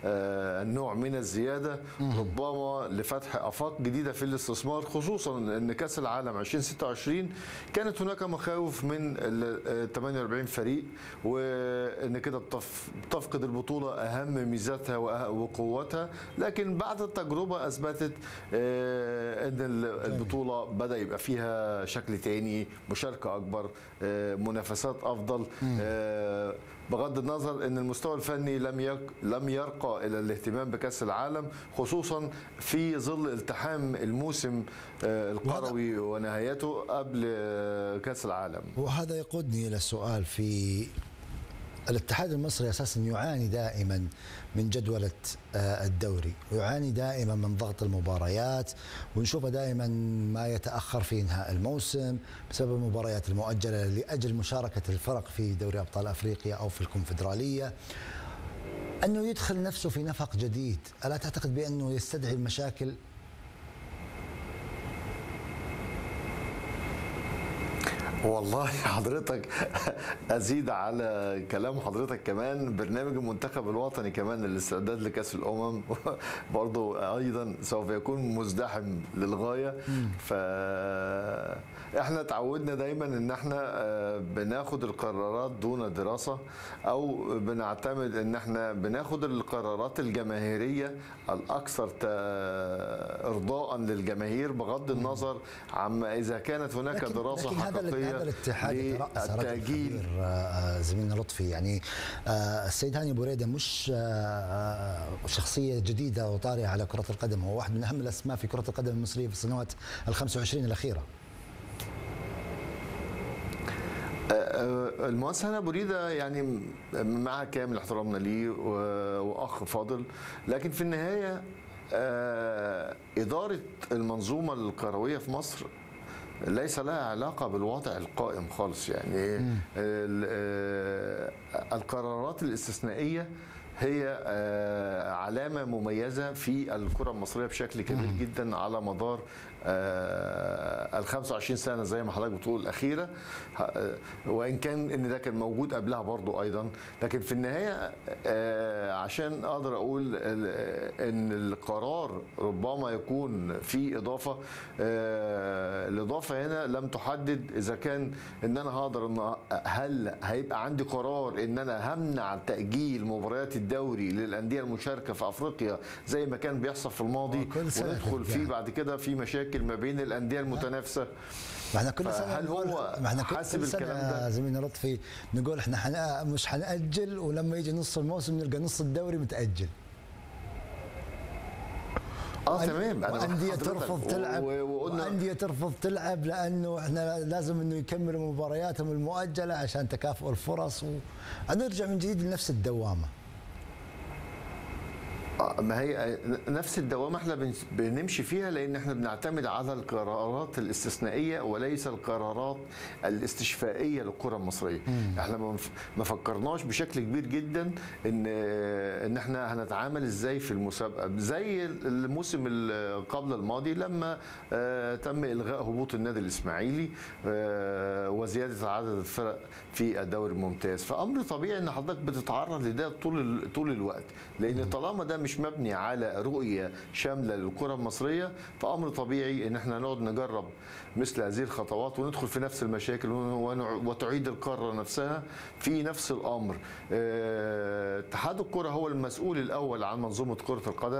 آه، النوع من الزياده ربما لفتح افاق جديده في الاستثمار خصوصا ان كاس العالم 2026 كانت هناك مخاوف من ال آه، 48 فريق وان كده بتف- بتفقد البطوله اهم ميزاتها وأه- وقوتها لكن بعد التجربه اثبتت آه، ان ال- البطوله بدا يبقى فيها شكل تاني مشاركه اكبر آه، منافسات افضل آه، بغض النظر ان المستوى الفني لم يك لم يرقى الى الاهتمام بكاس العالم خصوصا في ظل التحام الموسم آه، القروي ونهايته قبل آه، كاس العالم وهذا يقودني الى السؤال في الاتحاد المصري اساسا يعاني دائما من جدوله آه، الدوري ويعاني دائما من ضغط المباريات ونشوفه دائما ما يتاخر في انهاء الموسم بسبب المباريات المؤجله لاجل مشاركه الفرق في دوري ابطال افريقيا او في الكونفدراليه انه يدخل نفسه في نفق جديد الا تعتقد بانه يستدعي المشاكل والله حضرتك ازيد على كلام حضرتك كمان برنامج المنتخب الوطني كمان الاستعداد لكاس الامم برضو ايضا سوف يكون مزدحم للغايه ف احنا تعودنا دايما ان احنا آه، بناخد القرارات دون دراسه او بنعتمد ان احنا بناخد القرارات الجماهيريه الاكثر تا- ارضاء للجماهير بغض النظر عما اذا كانت هناك لكن دراسه لكن هذا حقيقيه هذا الاتحاد يترأس رجل للتأجيل خبير آه، زميلنا لطفي يعني آه، السيد هاني بوريده مش آه، آه، شخصيه جديده وطارئه على كره القدم هو واحد من اهم الاسماء في كره القدم المصريه في السنوات ال 25 الاخيره آه، المهندس هنا بريدة يعني مع كامل احترامنا ليه و- واخ فاضل لكن في النهايه آه، اداره المنظومه الكرويه في مصر ليس لها علاقه بالوضع القائم خالص يعني ال- آه، القرارات الاستثنائيه هي آه، علامة مميزة في الكرة المصرية بشكل كبير جدا على مدار ال 25 سنة زي ما حضرتك بتقول الأخيرة ه- وإن كان إن ده كان موجود قبلها برضو أيضا لكن في النهاية آه، عشان أقدر أقول ال- إن القرار ربما يكون في إضافة آه، الإضافة هنا لم تحدد إذا كان إن أنا هقدر إن هل هيبقى عندي قرار إن أنا همنع تأجيل مباريات الدوري للأندية المشاركة في أفريقيا زي ما كان بيحصل في الماضي كل سنة وندخل كده فيه يعني. بعد كده في مشاكل ما بين الأندية المتنافسة ما احنا كل سنه فهل نقول- هو ما احنا كل حاسب كل سنة الكلام ده؟ زميلنا لطفي نقول احنا حنأ مش حنأجل ولما يجي نص الموسم نلقى نص الدوري متأجل اه تمام أنا وانديه حضرتك ترفض و- تلعب و- وقلنا وانديه ترفض تلعب لانه احنا لازم انه يكملوا مبارياتهم المؤجله عشان تكافؤ الفرص ونرجع من جديد لنفس الدوامه آه، ما هي نفس الدوامة احنا بن- بنمشي فيها لان احنا بنعتمد على القرارات الاستثنائية وليس القرارات الاستشفائية للكرة المصرية احنا ما نف- ما فكرناش بشكل كبير جدا ان ان احنا هنتعامل ازاي في المسابقة زي الموسم ال- قبل الماضي لما آه، تم الغاء هبوط النادي الاسماعيلي آه، وزيادة عدد الفرق في الدوري الممتاز فامر طبيعي ان حضرتك بتتعرض لده طول ال- طول الوقت لان طالما ده مش مبني على رؤيه شامله للكره المصريه فامر طبيعي ان احنا نقعد نجرب مثل هذه الخطوات وندخل في نفس المشاكل ونع- وتعيد القاره نفسها في نفس الامر آه، اتحاد الكره هو المسؤول الاول عن منظومه كره القدم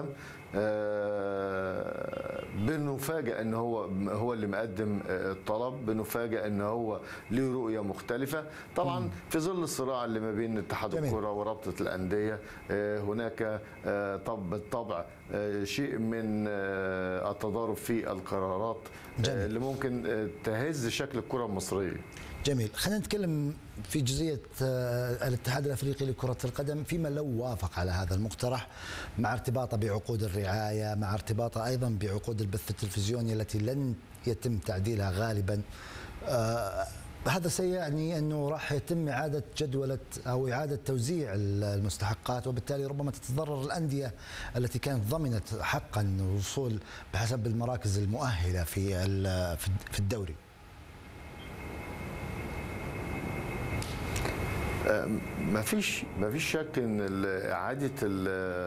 آه، بنفاجئ ان هو هو اللي مقدم آه، الطلب بنفاجئ ان هو له رؤيه مختلفه طبعا في ظل الصراع اللي ما بين اتحاد جميل. الكره ورابطه الانديه آه، هناك آه، طب بالطبع آه، شيء من آه، التضارب في القرارات آه، جميل. اللي ممكن آه، تهز شكل الكره المصريه جميل خلينا نتكلم في جزئيه آه، الاتحاد الافريقي لكره القدم فيما لو وافق على هذا المقترح مع ارتباطه بعقود الرعايه مع ارتباطه ايضا بعقود البث التلفزيوني التي لن يتم تعديلها غالبا آه، هذا سيعني انه راح يتم اعاده جدوله او اعاده توزيع المستحقات وبالتالي ربما تتضرر الانديه التي كانت ضمنت حقا الوصول بحسب المراكز المؤهله في ال- في الدوري. ما فيش ما فيش شك ان ال- اعاده ال-